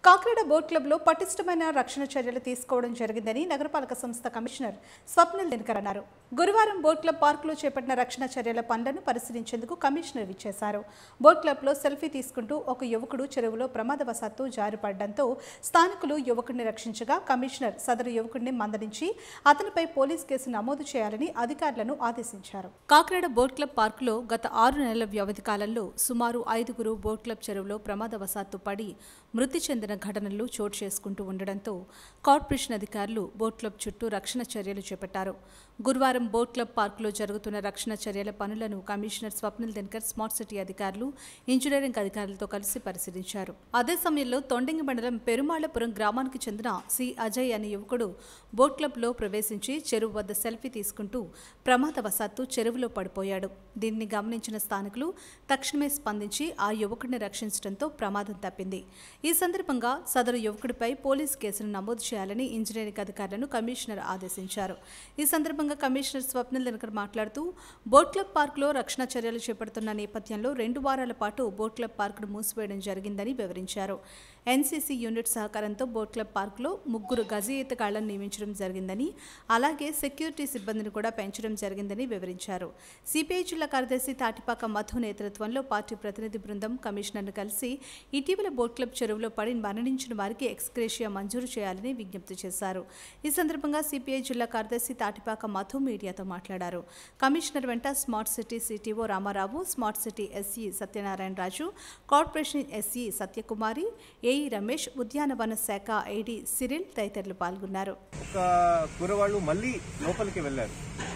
Kakinada boat క్లబ్లో పటిష్టమైన రక్షణ చర్యలు తీసుకోవడం జరిగిందని నగరపాలక సంస్థ కమిషనర్ స్వప్నిల్ దినకర్ అన్నారు గురువారం బోట్ క్లబ్ పార్కులో చేపట్టిన రక్షణ చర్యల పనులను పరిశీలించేందుకు కమిషనర్ విచ్చేశారు బోట్ క్లబ్లో సెల్ఫీ తీసుకుంటూ ఒక యువకుడు చెరువులో ప్రమాదవశాత్తు జారిపడడంతో స్థానికులు యువకుడిని రక్షించగా కమిషనర్ సదరు యువకుడిని మందలించి అతనిపై పోలీస్ కేసు నమోదు చేయాలని అధికారులను ఆదేశించారు కాకినాడ బోట్ క్లబ్ పార్కులో గత ఆరు నెలల వ్యవధి కాలంలో సుమారు ఐదుగురు బోట్ క్లబ్ చెరువులో ప్రమాదవశాత్తు పడి మృతి చెందిన ఘటనలు చోటు చేసుకుంటూ ఉండడంతో కార్పొరేషన్ అధికారులు బోట్ క్లబ్ చుట్టూ రక్షణ చర్యలు చేపట్టారు గురువారం బోట్ క్లబ్ పార్కులో జరుగుతున్న రక్షణ చర్యల పనులను commissioner Swapnil Dinakar smart city అధికారులు ఇంజనీరింగ్ అధికారులతో కలిసి పరిశీలించారు అదే సమయంలో తొండంగి మండలం పెరుమాళ్లపురం గ్రామానికి చెందిన సి అజయ్ అనే యువకుడు బోట్ క్లబ్లో ప్రవేశించి చెరువు వద్ద సెల్ఫీ తీసుకుంటూ ప్రమాదవశాత్తు చెరువులో పడిపోయాడు దీన్ని గమనించిన స్థానికులు తక్షణమే స్పందించి ఆ యువకుడిని రక్షించడంతో ప్రమాదం తప్పింది ఈ సందర్భంగా సదరు యువకుడిపై పోలీస్ కేసును నమోదు చేయాలని ఇంజనీరింగ్ అధికారులను కమిషనర్ ఆదేశించారు ఈ సందర్భంగా కమిషనర్ స్వప్నిల్ దినకర్ మాట్లాడుతూ బోట్ క్లబ్ పార్కులో రక్షణ చర్యలు చేపడుతున్న నేపథ్యంలో రెండు వారాల పాటు బోట్ క్లబ్ పార్కును మూసివేయడం జరిగిందని వివరించారు ఎన్సీసీ యూనిట్ సహకారంతో బోట్ క్లబ్ పార్కులో ముగ్గురు గజ ఈతగాళ్లను నియమించడం జరిగిందని అలాగే సెక్యూరిటీ సిబ్బందిని కూడా పెంచడం జరిగిందని వివరించారు సిపిఐ జిల్లా కార్యదర్శి తాటిపాక మధు నేతృత్వంలో పార్టీ ప్రతినిధి బృందం కమిషనర్ను కలిసి ఇటీవల బోట్ క్లబ్ చెరువులో పడి మరణించిన వారికి ఎక్స్గ్రేషియా మంజూరు చేయాలని విజ్ఞప్తి చేశారు ఈ సందర్భంగా సిపిఐ జిల్లా కార్యదర్శి తాటిపాక మధు మీడియాతో మాట్లాడారు కమిషనర్ వెంట smart city CTO Ramarao smart city SE Satyanarayana Raju corporation SE Satyakumari AE Ramesh ఉద్యానవన శాఖ ఐడి సిరిల్ తదితరులు పాల్గొన్నారు ఒక కురవాళ్ళు మళ్ళీ లోపలికి వెళ్ళారు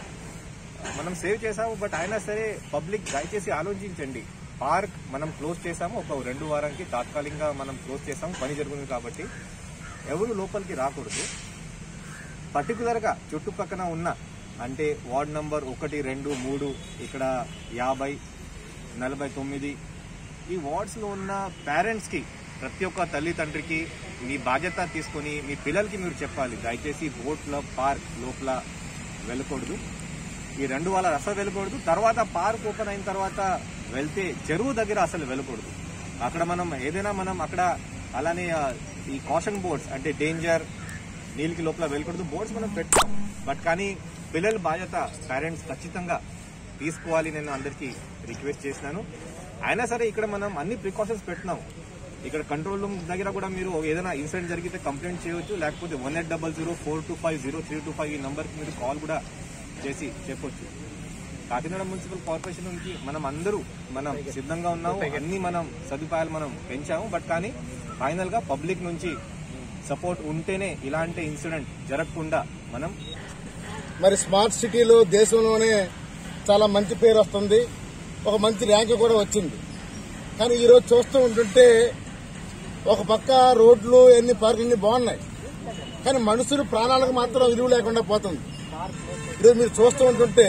మనం సేవ్ చేసాము బట్ అయినా సరే పబ్లిక్ దయచేసి ఆలోచించండి పార్క్ మనం క్లోజ్ చేసాము ఒక రెండు వారానికి తాత్కాలికంగా మనం క్లోజ్ చేసాము పని జరుగుతుంది కాబట్టి ఎవరు లోపలికి రాకూడదు పర్టికులర్గా చుట్టుపక్కన ఉన్న అంటే వార్డ్ నంబర్ ఒకటి రెండు మూడు ఇక్కడ యాభై నలభై తొమ్మిది ఈ వార్డ్స్లో ఉన్న పేరెంట్స్కి ప్రతి ఒక్క తల్లి తండ్రికి మీ బాధ్యత తీసుకొని మీ పిల్లలకి మీరు చెప్పాలి దయచేసి బోట్ క్లబ్ పార్క్ లోపల వెళ్ళకూడదు ఈ రెండు వాళ్ళ అసలు వెళ్ళకూడదు తర్వాత పార్క్ ఓపెన్ అయిన తర్వాత వెళ్తే చెరువు దగ్గర అసలు వెళ్ళకూడదు అక్కడ మనం ఏదైనా మనం అక్కడ అలానే ఆ, ఈ కాషన్ బోర్డ్స్ అంటే డేంజర్ నీళ్ళకి లోపల వెళ్ళకూడదు బోర్డ్స్ మనం పెట్టాం బట్ కానీ పిల్లల బాధ్యత పేరెంట్స్ ఖచ్చితంగా తీసుకోవాలి నేను అందరికీ రిక్వెస్ట్ చేసినాను అయినా సరే ఇక్కడ మనం అన్ని ప్రికాషన్స్ పెట్టినాం ఇక్కడ కంట్రోల్ రూమ్ దగ్గర కూడా మీరు ఏదైనా ఇన్సిడెంట్ జరిగితే కంప్లైంట్ చేయొచ్చు లేకపోతే one eight double zero four two five zero three two five ఈ నంబర్కి మీరు కాల్ కూడా చేసి చెప్పొచ్చు కాకినాడ మున్సిపల్ కార్పొరేషన్ నుంచి మనం అందరూ మనం సిద్ధంగా ఉన్నాము అన్ని మనం సదుపాయాలు మనం పెంచాము బట్ కానీ ఫైనల్ గా పబ్లిక్ నుంచి సపోర్ట్ ఉంటేనే ఇలాంటి ఇన్సిడెంట్ జరగకుండా మనం మరి స్మార్ట్ సిటీలో దేశంలోనే చాలా మంచి పేరు వస్తుంది ఒక మంచి ర్యాంక్ కూడా వచ్చింది కానీ ఈరోజు చూస్తూ ఉంటుంటే ఒక పక్క రోడ్లు ఎన్ని పార్కులు బాగున్నాయి కానీ మనుషులు ప్రాణాలకు మాత్రం విలువ లేకుండా పోతుంది ఈరోజు మీరు చూస్తూ ఉంటుంటే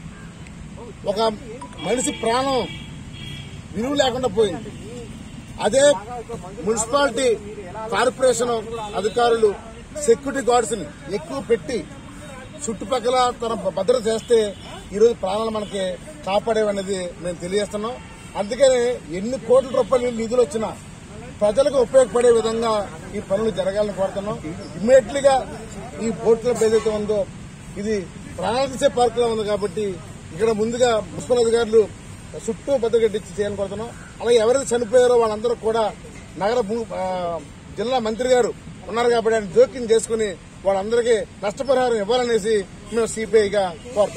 ఒక మనిషి ప్రాణం విలువ లేకుండా పోయింది అదే మున్సిపాలిటీ కార్పొరేషన్ అధికారులు సెక్యూరిటీ గార్డ్స్ ని ఎక్కువ పెట్టి చుట్టుపక్కల తన భద్రత చేస్తే ఈరోజు ప్రాణాలు మనకి కాపాడేవనేది మేము తెలియజేస్తున్నాం అందుకని ఎన్ని కోట్ల రూపాయలు నిధులు వచ్చినా ప్రజలకు ఉపయోగపడే విధంగా ఈ పనులు జరగాలని కోరుతున్నాం ఇమ్మీడియట్లీ గా ఈ బోట్ క్లబ్ ఏదైతే ఉందో ఇది ప్రాణాలు తీసే పార్క్ లా ఉంది కాబట్టి ఇక్కడ ముందుగా మున్సిపల్ అధికారులు చుట్టూ భద్రగడ్డిచ్చి చేయాలని కోరుతున్నాం అలాగే ఎవరైతే చనిపోయారో వాళ్ళందరూ కూడా నగర భూ- ఆ, జిల్లా మంత్రి గారు ఉన్నారు కాబట్టి ఆయన జోక్యం చేసుకుని వాళ్ళందరికీ నష్టపరిహారం ఇవ్వాలనేసి మేము సిపిఐగా కోరుతున్నాం